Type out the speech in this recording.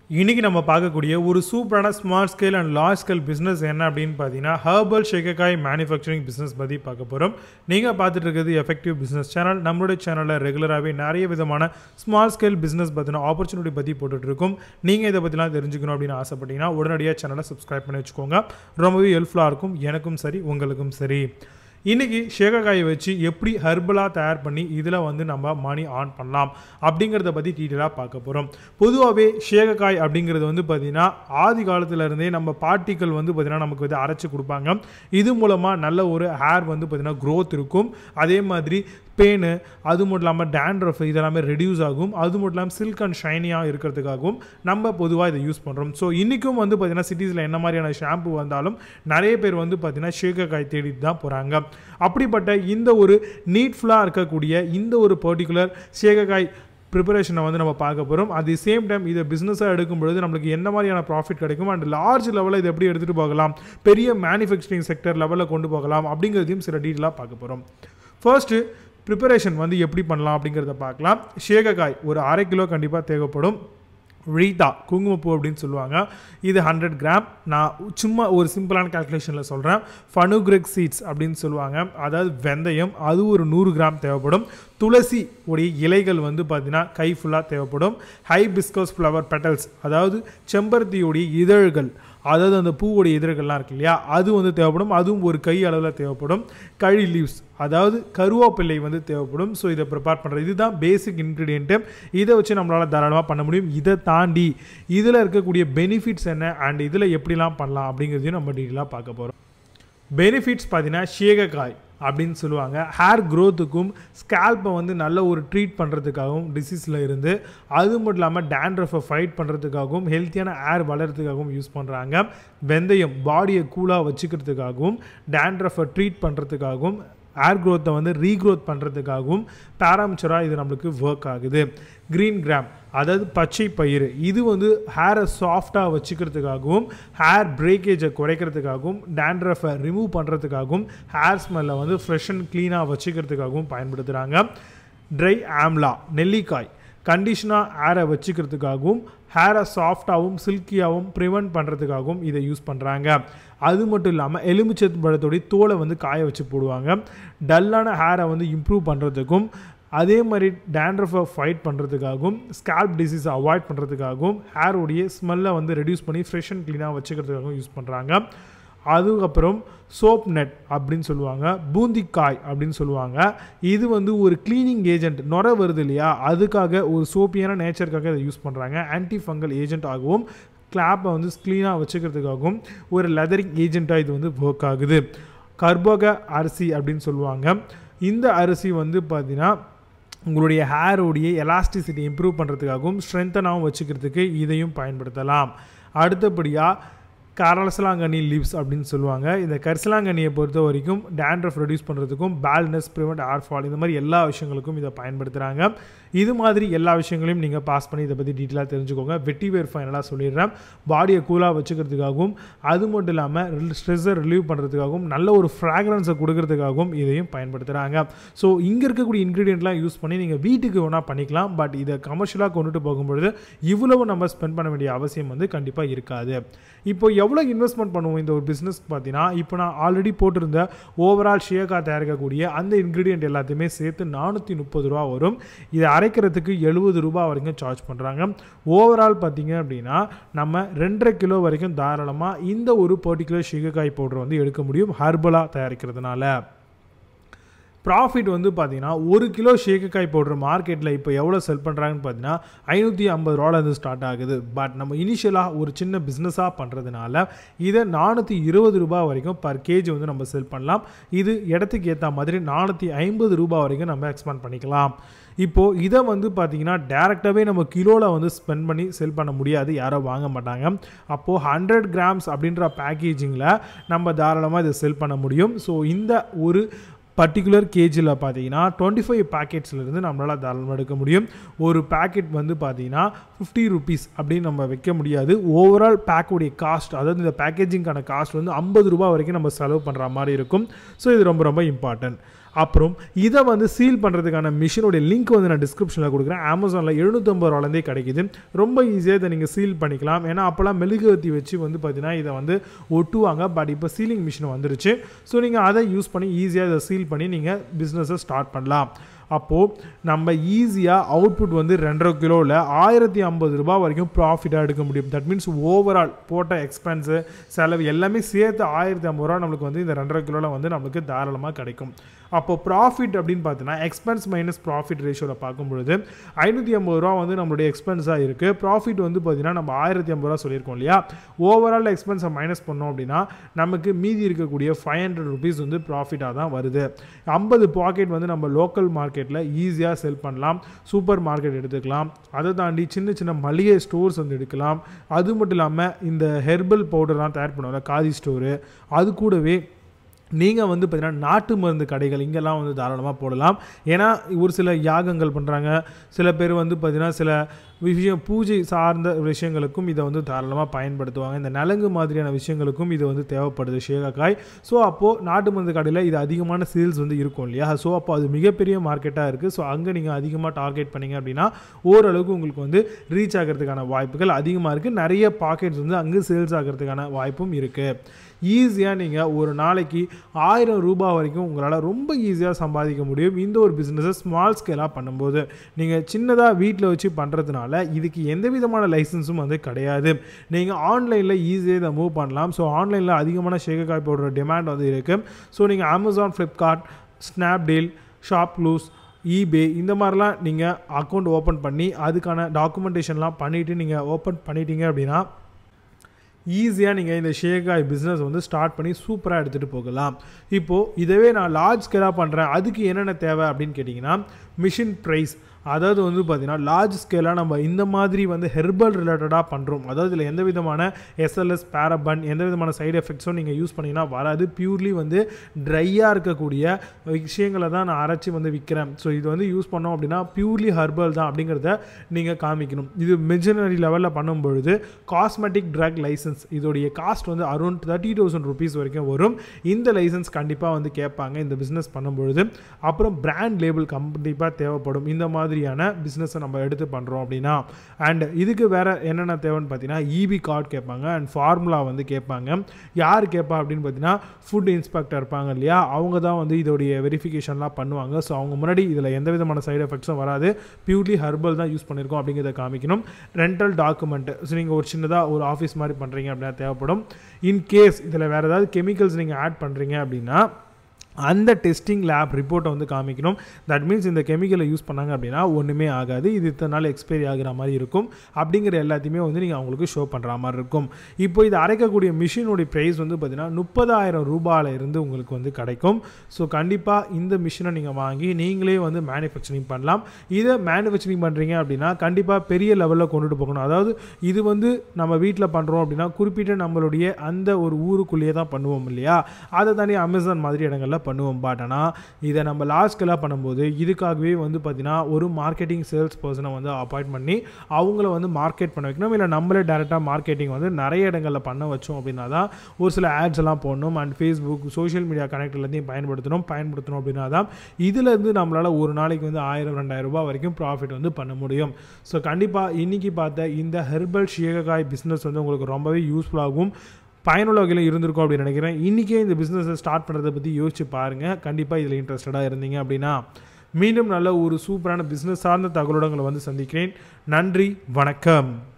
இன்னைக்கு நம்ம பார்க்கக்கூடிய ஒரு சூப்பரான small scale and large scale business என்ன அப்படின்னு பார்த்தீங்கன்னா ஹர்பல் ஷேகக்காய் மேனுஃபேக்சரிங் பிஸ்னஸ் பற்றி பார்க்க போகிறோம் நீங்கள் பார்த்துட்டு இருக்கிறது எஃபெக்டிவ் பிஸ்னஸ் சேனல் நம்மளுடைய சேனலில் ரெகுலராகவே நிறைய விதமான ஸ்மால் ஸ்கேல் பிஸ்னஸ் பற்றின ஆப்பர்ச்சுனிட்டி பற்றி போட்டுட்டு இருக்கோம் நீங்கள் இதை பற்றிலாம் தெரிஞ்சுக்கணும் அப்படின்னு ஆசைப்பட்டீங்கன்னா உடனடியாக சேனலை சப்ஸ்கிரைப் பண்ணி வச்சுக்கோங்க ரொம்பவே ஹெல்ப்ஃபுல்லாக இருக்கும் எனக்கும் சரி உங்களுக்கும் சரி இன்றைக்கி ஷேகக்காயை வச்சு எப்படி ஹர்பலாக தயார் பண்ணி இதில் வந்து நம்ம மணி ஆன் பண்ணலாம் அப்படிங்கிறத பற்றி டீட்டெயிலாக பார்க்க போகிறோம் பொதுவாகவே ஷேகக்காய் அப்படிங்கிறது வந்து பார்த்திங்கன்னா ஆதி காலத்துலேருந்தே நம்ம பாட்டிகள் வந்து பார்த்திங்கன்னா நமக்கு வந்து அரைச்சி கொடுப்பாங்க இது மூலமாக நல்ல ஒரு ஹேர் வந்து பார்த்திங்கன்னா க்ரோத் இருக்கும் அதே மாதிரி பேனு அது மட்டும் இல்லாமல் டேண்ட்ரஃப் இதெல்லாமே ரெடியூஸ் ஆகும் அது மட்டும் இல்லாமல் சில்க் அண்ட் ஷைனியாக இருக்கிறதுக்காகவும் நம்ம பொதுவாக இதை யூஸ் பண்ணுறோம் ஸோ இன்றைக்கும் வந்து பார்த்திங்கன்னா சிட்டிஸில் என்ன மாதிரியான ஷாம்பு வந்தாலும் நிறைய பேர் வந்து பார்த்திங்கன்னா ஷேகக்காய் தேடிட்டு தான் போகிறாங்க அப்படிப்பட்ட இந்த ஒரு நீட்ஃபுல்லாக இருக்கக்கூடிய இந்த ஒரு பர்டிகுலர் ஷேகக்காய் ப்ரிப்பரேஷனை வந்து நம்ம பார்க்க போகிறோம் அட் தி சேம் டைம் இதை பிஸ்னஸாக எடுக்கும் பொழுது நம்மளுக்கு என்ன மாதிரியான ப்ராஃபிட் கிடைக்கும் அண்ட் லார்ஜ் லெவலில் இதை எப்படி எடுத்துகிட்டு போகலாம் பெரிய மேனுஃபேக்சரிங் செக்டர் லெவலில் கொண்டு போகலாம் அப்படிங்கிறதையும் சில டீட்டெயிலாக பார்க்க போகிறோம் ஃபர்ஸ்ட்டு ப்ரிப்பரேஷன் வந்து எப்படி பண்ணலாம் அப்படிங்கிறத பார்க்கலாம் ஷேகக்காய் ஒரு அரை கிலோ கண்டிப்பாக தேவைப்படும் ரீதா குங்குமப்பூ அப்படின்னு சொல்லுவாங்க இது ஹண்ட்ரட் கிராம் நான் சும்மா ஒரு சிம்பிளான கால்குலேஷனில் சொல்கிறேன் ஃபனுக்ரெக் சீட்ஸ் அப்படின்னு சொல்லுவாங்க அதாவது வெந்தயம் அது ஒரு நூறு கிராம் தேவைப்படும் துளசி உடைய இலைகள் வந்து பார்த்தீங்கன்னா கை ஃபுல்லாக தேவைப்படும் ஹை பிஸ்கஸ் ஃப்ளவர் பெட்டல்ஸ் அதாவது செம்பருத்தியுடைய இதழ்கள் அதாவது அந்த பூவுடைய இதழ்கள்லாம் இருக்கு இல்லையா அது வந்து தேவைப்படும் அதுவும் ஒரு கை அளவில் தேவைப்படும் கழி லீவ்ஸ் அதாவது கருவேப்பிள்ளை வந்து தேவைப்படும் ஸோ இதை ப்ரிப்பேர் பண்ணுறது இதுதான் பேசிக் இன்க்ரீடியண்ட்டு இதை வச்சு நம்மளால் தாராளமாக பண்ண முடியும் இதை தாண்டி இதில் இருக்கக்கூடிய பெனிஃபிட்ஸ் என்ன அண்ட் இதில் எப்படிலாம் பண்ணலாம் அப்படிங்கிறதையும் நம்ம டீட்டெயிலாக பார்க்க போகிறோம் பெனிஃபிட்ஸ் பார்த்தீங்கன்னா ஷேகக்காய் அப்படின்னு சொல்லுவாங்க ஹேர் க்ரோத்துக்கும் ஸ்கேல்ப்பை வந்து நல்ல ஒரு ட்ரீட் பண்ணுறதுக்காகவும் டிசீஸில் இருந்து அது மட்டும் இல்லாமல் டேண்ட்ரஃபை ஃபைட் பண்ணுறதுக்காகவும் ஹெல்த்தியான ஹேர் வளர்கிறதுக்காகவும் யூஸ் பண்ணுறாங்க வெந்தயம் பாடியை கூலாக வச்சுக்கிறதுக்காகவும் டேண்ட்ரஃபை ட்ரீட் பண்ணுறதுக்காகவும் ஏர் க்ரோத்தை வந்து ரீக்ரோத் பண்ணுறதுக்காகவும் பேராமிச்சராக இது நம்மளுக்கு ஒர்க் ஆகுது க்ரீன் கிராம் அதாவது பச்சை பயிர் இது வந்து ஹேரை சாஃப்டாக வச்சுக்கிறதுக்காகவும் ஹேர் பிரேக்கேஜை குறைக்கிறதுக்காகவும் டேண்ட்ரஃபை ரிமூவ் பண்ணுறதுக்காகவும் ஹேர் ஸ்மெல்லை வந்து ஃப்ரெஷ் அண்ட் க்ளீனாக வச்சுக்கிறதுக்காகவும் பயன்படுத்துகிறாங்க ட்ரை ஆம்லா நெல்லிக்காய் கண்டிஷனாக ஹேரை வச்சுக்கிறதுக்காகவும் ஹேரை சாஃப்டாகவும் சில்கியாகவும் ப்ரிவெண்ட் பண்ணுறதுக்காகவும் இதை யூஸ் பண்ணுறாங்க அது மட்டும் இல்லாமல் எலுமிச்சத்து பழத்தோடைய தோலை வந்து காய வச்சு போடுவாங்க டல்லான ஹேரை வந்து இம்ப்ரூவ் பண்ணுறதுக்கும் அதே மாதிரி டேண்ட்ரஃபை ஃபைட் பண்ணுறதுக்காகவும் ஸ்கேல்ப் டிசீஸை அவாய்ட் பண்ணுறதுக்காகவும் ஹேருடைய ஸ்மெல்லை வந்து ரெடியூஸ் பண்ணி ஃப்ரெஷ் அண்ட் க்ளீனாக வச்சுக்கிறதுக்காகவும் யூஸ் பண்ணுறாங்க அதுக்கப்புறம் சோப் நெட் அப்படின்னு சொல்லுவாங்க பூந்திக்காய் அப்படின்னு சொல்லுவாங்க இது வந்து ஒரு க்ளீனிங் ஏஜென்ட் நுர வருது இல்லையா அதுக்காக ஒரு சோப்பியான நேச்சருக்காக இதை யூஸ் பண்ணுறாங்க ஆன்டி ஃபங்கல் ஏஜென்ட் ஆகவும் கிளாப்பை வந்து க்ளீனாக வச்சுக்கிறதுக்காகவும் ஒரு லெதரிங் ஏஜெண்ட்டாக இது வந்து ஒர்க் ஆகுது கர்பக அரிசி அப்படின்னு சொல்லுவாங்க இந்த அரிசி வந்து பார்த்திங்கன்னா உங்களுடைய ஹேருடைய எலாஸ்டிசிட்டி இம்ப்ரூவ் பண்ணுறதுக்காகவும் ஸ்ட்ரென்த்தனாகவும் வச்சுக்கிறதுக்கு இதையும் பயன்படுத்தலாம் அடுத்தபடியாக கரசலாங்கண்ணி லீவ்ஸ் அப்படின்னு சொல்லுவாங்க இந்த கரிசலாங்கண்ணியை பொறுத்த வரைக்கும் டேண்ட்ரஃப் ரெடியூஸ் பண்ணுறதுக்கும் பேல்னஸ் ப்ரிவெண்ட் ஏர் ஃபால் இந்த மாதிரி எல்லா விஷயங்களுக்கும் இதை பயன்படுத்துகிறாங்க இது மாதிரி எல்லா விஷயங்களையும் நீங்கள் பாஸ் பண்ணி இதை பற்றி டீட்டெயிலாக தெரிஞ்சுக்கோங்க வெட்டி வேர் ஃபைனலாக சொல்லிடுறேன் பாடியை கூலாக வச்சுக்கிறதுக்காகவும் அது மட்டும் இல்லாமல் ஸ்ட்ரெஸ்ஸை ரிலீவ் பண்ணுறதுக்காகவும் நல்ல ஒரு ஃப்ராக்ரன்ஸை கொடுக்கறதுக்காகவும் இதையும் பயன்படுத்துகிறாங்க ஸோ இங்கே இருக்கக்கூடிய இன்க்ரீடியண்ட்லாம் யூஸ் பண்ணி நீங்கள் வீட்டுக்கு வேணால் பண்ணிக்கலாம் பட் இதை கமர்ஷியலாக கொண்டுட்டு போகும்பொழுது இவ்வளவு நம்ம ஸ்பெண்ட் பண்ண வேண்டிய அவசியம் வந்து கண்டிப்பாக இருக்காது இப்போ எவ்வளோ இன்வெஸ்ட்மெண்ட் பண்ணுவோம் இந்த ஒரு பிஸ்னஸ் பார்த்தீங்கன்னா இப்போ நான் ஆல்ரெடி போட்டிருந்த ஓவரால் ஷேக்காக தயாரிக்கக்கூடிய அந்த இன்க்ரீடியன்ட் எல்லாத்தையுமே சேர்த்து நானூற்றி முப்பது ரூபா வரும் இதை அரைக்கிறதுக்கு எழுபது ரூபா வரைக்கும் சார்ஜ் பண்ணுறாங்க ஓவரால் பார்த்தீங்க அப்படின்னா நம்ம ரெண்டரை கிலோ வரைக்கும் தாராளமாக இந்த ஒரு பர்டிகுலர் ஷிகக்காய் பவுடர் வந்து எடுக்க முடியும் ஹர்பலாக தயாரிக்கிறதுனால ப்ராஃபிட் வந்து பார்த்தீங்கன்னா ஒரு கிலோ ஷேக்கக்காய் பவுடர் மார்க்கெட்டில் இப்போ எவ்வளோ செல் பண்ணுறாங்கன்னு பார்த்தீங்கன்னா ஐநூற்றி ஐம்பது ரூபாலேருந்து ஸ்டார்ட் ஆகுது பட் நம்ம இனிஷியலாக ஒரு சின்ன பிஸ்னஸாக பண்ணுறதுனால இதை நானூற்றி இருபது ரூபா வரைக்கும் பர் கேஜி வந்து நம்ம செல் பண்ணலாம் இது இடத்துக்கு ஏற்ற மாதிரி நானூற்றி ஐம்பது ரூபா வரைக்கும் நம்ம எக்ஸ்பேண்ட் பண்ணிக்கலாம் இப்போது இதை வந்து பார்த்திங்கன்னா டேரெக்டாகவே நம்ம கிலோவில் வந்து ஸ்பெண்ட் பண்ணி செல் பண்ண முடியாது யாரும் வாங்க மாட்டாங்க அப்போது ஹண்ட்ரட் கிராம்ஸ் அப்படின்ற பேக்கேஜிங்கில் நம்ம தாராளமாக இதை செல் பண்ண முடியும் ஸோ இந்த ஒரு பர்டிகுலர் கேஜில் பார்த்தீங்கன்னா டுவெண்ட்டி ஃபைவ் பேக்கெட்ஸ்லேருந்து நம்மளால் தாராளமாக எடுக்க முடியும் ஒரு பேக்கெட் வந்து பார்த்தீங்கன்னா ஃபிஃப்டி ருபீஸ் அப்படின்னு நம்ம வைக்க முடியாது ஓவரால் பேக்குடைய காஸ்ட் அதாவது இந்த பேக்கேஜிங்கான காஸ்ட் வந்து ஐம்பது ரூபா வரைக்கும் நம்ம செலவு பண்ணுற மாதிரி இருக்கும் ஸோ இது ரொம்ப ரொம்ப இம்பார்ட்டன்ட் அப்புறம் இதை வந்து சீல் பண்ணுறதுக்கான மிஷினுடைய லிங்க் வந்து நான் டிஸ்கிரிப்ஷனில் கொடுக்குறேன் அமேசானில் எழுநூற்றம்பது ரூபாலேருந்தே கிடைக்குது ரொம்ப ஈஸியாக இதை நீங்கள் சீல் பண்ணிக்கலாம் ஏன்னா அப்போல்லாம் மெழுகுவத்தி வச்சு வந்து பார்த்தீங்கன்னா இதை வந்து ஒட்டுவாங்க பட் இப்போ சீலிங் மிஷின் வந்துருச்சு ஸோ நீங்கள் அதை யூஸ் பண்ணி ஈஸியாக இதை சீல் பண்ணி நீங்கள் பிஸ்னஸை ஸ்டார்ட் பண்ணலாம் அப்போது நம்ம ஈஸியாக அவுட்புட் வந்து ரெண்டரை கிலோவில் ஆயிரத்தி ஐம்பது ரூபாய் வரைக்கும் ப்ராஃபிட்டாக எடுக்க முடியும் தட் மீன்ஸ் ஓவரால் போட்ட எக்ஸ்பென்ஸு செலவு எல்லாமே சேர்த்து ஆயிரத்தி ஐம்பது ரூபா நம்மளுக்கு வந்து இந்த ரெண்டரை கிலோவில் வந்து நம்மளுக்கு தாராளமாக கிடைக்கும் அப்போது ப்ராஃபிட் அப்படின்னு பார்த்தீங்கன்னா எக்ஸ்பென்ஸ் மைனஸ் ப்ராஃபிட் ரேஷியோவில் பார்க்கும்பொழுது ஐநூற்றி ஐம்பது ரூபா வந்து நம்மளுடைய எக்ஸ்பென்ஸாக இருக்குது ப்ராஃபிட் வந்து பார்த்தீங்கன்னா நம்ம ஆயிரத்தி ஐம்பது ரூபா சொல்லியிருக்கோம் இல்லையா ஓவரால் எக்ஸ்பென்ஸை மைனஸ் பண்ணோம் அப்படின்னா நமக்கு மீதி இருக்கக்கூடிய ஃபைவ் ஹண்ட்ரட் ருபீஸ் வந்து ப்ராஃபிட்டாக தான் வருது ஐம்பது பாக்கெட் வந்து நம்ம லோக்கல் மார்க்கெட்டில் ஈஸியாக செல் பண்ணலாம் சூப்பர் மார்க்கெட் எடுத்துக்கலாம் அதை தாண்டி சின்ன சின்ன மளிகை ஸ்டோர்ஸ் வந்து எடுக்கலாம் அது மட்டும் இல்லாமல் இந்த ஹெர்பல் பவுடர்லாம் தயார் பண்ணுவாங்க காதி ஸ்டோரு அது கூடவே நீங்கள் வந்து பார்த்தீங்கன்னா நாட்டு மருந்து கடைகள் இங்கெல்லாம் வந்து தாராளமாக போடலாம் ஏன்னா ஒரு சில யாகங்கள் பண்ணுறாங்க சில பேர் வந்து பார்த்தீங்கன்னா சில விஷயம் பூஜை சார்ந்த விஷயங்களுக்கும் இதை வந்து தாராளமாக பயன்படுத்துவாங்க இந்த நலங்கு மாதிரியான விஷயங்களுக்கும் இது வந்து தேவைப்படுது ஷேகக்காய் ஸோ அப்போது நாட்டு மருந்து கடையில் இது அதிகமான சேல்ஸ் வந்து இருக்கும் இல்லையா ஸோ அப்போ அது மிகப்பெரிய மார்க்கெட்டாக இருக்குது ஸோ அங்கே நீங்கள் அதிகமாக டார்கெட் பண்ணீங்க அப்படின்னா ஓரளவுக்கு உங்களுக்கு வந்து ரீச் ஆகிறதுக்கான வாய்ப்புகள் அதிகமாக இருக்குது நிறைய பாக்கெட்ஸ் வந்து அங்கே சேல்ஸ் ஆகிறதுக்கான வாய்ப்பும் இருக்குது ஈஸியாக நீங்கள் ஒரு நாளைக்கு ஆயிரம் ரூபாய் வரைக்கும் உங்களால் ரொம்ப ஈஸியாக சம்பாதிக்க முடியும் இந்த ஒரு பிஸ்னஸை ஸ்மால் ஸ்கேலாக பண்ணும்போது நீங்கள் சின்னதாக வீட்டில் வச்சு பண்ணுறதுனால இதுக்கு எந்த விதமான லைசன்ஸும் வந்து கிடையாது நீங்கள் ஆன்லைனில் ஈஸியாக இதை மூவ் பண்ணலாம் ஸோ ஆன்லைனில் அதிகமான ஷேகக்காய் போடுற டிமாண்ட் வந்து இருக்குது ஸோ நீங்கள் Amazon Flipkart Snapdeal ShopClues eBay இந்த மாதிரிலாம் நீங்கள் அக்கௌண்ட் ஓப்பன் பண்ணி அதுக்கான டாக்குமெண்டேஷன்லாம் பண்ணிவிட்டு நீங்கள் ஓப்பன் பண்ணிட்டீங்க அப்படின்னா ஈஸியாக நீங்கள் இந்த ஷேகாய் பிஸ்னஸ் வந்து ஸ்டார்ட் பண்ணி சூப்பராக எடுத்துகிட்டு போகலாம் இப்போது இதவே நான் லார்ஜ் ஸ்கேலாக பண்ணுறேன் அதுக்கு என்னென்ன தேவை அப்படின்னு கேட்டிங்கன்னா மிஷின் ப்ரைஸ் அதாவது வந்து பார்த்திங்கன்னா லார்ஜ் ஸ்கேலாக நம்ம இந்த மாதிரி வந்து ஹெர்பல் ரிலேட்டடாக பண்ணுறோம் அதாவது இதில் எந்த விதமான எஸ்எல்எஸ் பேரபன் எந்த விதமான சைடு எஃபெக்ட்ஸும் நீங்கள் யூஸ் பண்ணிங்கன்னா வராது பியூர்லி வந்து ட்ரையாக இருக்கக்கூடிய விஷயங்களை தான் நான் அரைச்சி வந்து விற்கிறேன் ஸோ இது வந்து யூஸ் பண்ணோம் அப்படின்னா பியூர்லி ஹர்பல் தான் அப்படிங்கிறத நீங்கள் காமிக்கணும் இது மெஜினரி லெவலில் பண்ணும்பொழுது காஸ்மெட்டிக் ட்ரக் லைசன்ஸ் இதோடைய காஸ்ட் வந்து அரௌண்ட் தேர்ட்டி தௌசண்ட் ருபீஸ் வரைக்கும் வரும் இந்த லைசன்ஸ் கண்டிப்பாக வந்து கேட்பாங்க இந்த பிஸ்னஸ் பண்ணும்பொழுது அப்புறம் பிராண்ட் லேபிள் கண்டிப்பாக தேவைப்படும் இந்த மாதிரியான பிஸ்னஸை நம்ம எடுத்து பண்ணுறோம் அப்படின்னா அண்ட் இதுக்கு வேறு என்னென்ன தேவைன்னு பார்த்தீங்கன்னா இபி கார்டு கேட்பாங்க அண்ட் ஃபார்முலா வந்து கேட்பாங்க யார் கேட்பா அப்படின்னு பார்த்தீங்கன்னா ஃபுட் இன்ஸ்பெக்டர் இருப்பாங்க இல்லையா அவங்க தான் வந்து இதோடைய வெரிஃபிகேஷன்லாம் பண்ணுவாங்க ஸோ அவங்க முன்னாடி இதில் எந்த விதமான சைடு எஃபெக்ட்ஸும் வராது பியூர்லி ஹர்பல் தான் யூஸ் பண்ணியிருக்கோம் அப்படிங்கிறத காமிக்கணும் ரெண்டல் டாக்குமெண்ட் ஸோ நீங்கள் ஒரு சின்னதாக ஒரு ஆஃபீஸ் மாதிரி பண்ணுறீங்க அப்படின்னா தேவைப்படும் இன் கேஸ் இதில் வேறு ஏதாவது கெமிக்கல்ஸ் நீங்கள் ஆட் பண்ணுறீங்க அப்படின்னா அந்த டெஸ்டிங் லேப் ரிப்போர்ட்டை வந்து காமிக்கணும் தட் மீன்ஸ் இந்த கெமிக்கலை யூஸ் பண்ணாங்க அப்படின்னா ஒன்றுமே ஆகாது இது இத்தனை நாள் எக்ஸ்பைரி ஆகிற மாதிரி இருக்கும் அப்படிங்கிற எல்லாத்தையுமே வந்து நீங்கள் அவங்களுக்கு ஷோ பண்ணுற மாதிரி இருக்கும் இப்போ இது அரைக்கக்கூடிய மிஷினுடைய ப்ரைஸ் வந்து பார்த்தீங்கன்னா முப்பதாயிரம் ரூபாயில் இருந்து உங்களுக்கு வந்து கிடைக்கும் ஸோ கண்டிப்பாக இந்த மிஷினை நீங்கள் வாங்கி நீங்களே வந்து மேனுஃபேக்சரிங் பண்ணலாம் இதை மேனுஃபேக்சரிங் பண்ணுறீங்க அப்படின்னா கண்டிப்பாக பெரிய லெவலில் கொண்டுட்டு போகணும் அதாவது இது வந்து நம்ம வீட்டில் பண்ணுறோம் அப்படின்னா குறிப்பிட்ட நம்மளுடைய அந்த ஒரு ஊருக்குள்ளேயே தான் பண்ணுவோம் இல்லையா அதை தாண்டி அமேசான் மாதிரி இடங்களில் பண்ணுவோம் பட் ஆனால் இதை நம்ம லாஸ்ட்கெல்லாம் பண்ணும்போது இதுக்காகவே வந்து பார்த்திங்கன்னா ஒரு மார்க்கெட்டிங் சேல்ஸ் பர்சனை வந்து அப்பாயிண்ட் பண்ணி அவங்கள வந்து மார்க்கெட் பண்ண வைக்கணும் இல்லை நம்மளே டேரெக்டாக மார்க்கெட்டிங் வந்து நிறைய இடங்களில் பண்ண வச்சோம் அப்படின்னா தான் ஒரு சில ஆட்ஸ் எல்லாம் போடணும் and Facebook social media connect எல்லாத்தையும் பயன்படுத்தணும் பயன்படுத்தணும் அப்படின்னா தான் இதுலேருந்து நம்மளால் ஒரு நாளைக்கு வந்து ஆயிரம் ரெண்டாயிரம் ரூபாய் வரைக்கும் ப்ராஃபிட் வந்து பண்ண முடியும் ஸோ கண்டிப்பாக இன்றைக்கி பார்த்த இந்த ஹெர்பல் ஷீகக்காய் பிஸ்னஸ் வந்து உங்களுக்கு ரொம்பவே யூஸ்ஃபுல்லாகும் பயனுள்ள வகையில் இருந்திருக்கும் அப்படின்னு நினைக்கிறேன் இன்றைக்கே இந்த பிஸ்னஸை ஸ்டார்ட் பண்ணுறதை பற்றி யோசிச்சு பாருங்கள் கண்டிப்பாக இதில் இன்ட்ரெஸ்டடாக இருந்தீங்க அப்படின்னா மீண்டும் நல்ல ஒரு சூப்பரான பிஸ்னஸ் சார்ந்த தகவலுடன் உங்களை வந்து சந்திக்கிறேன் நன்றி வணக்கம்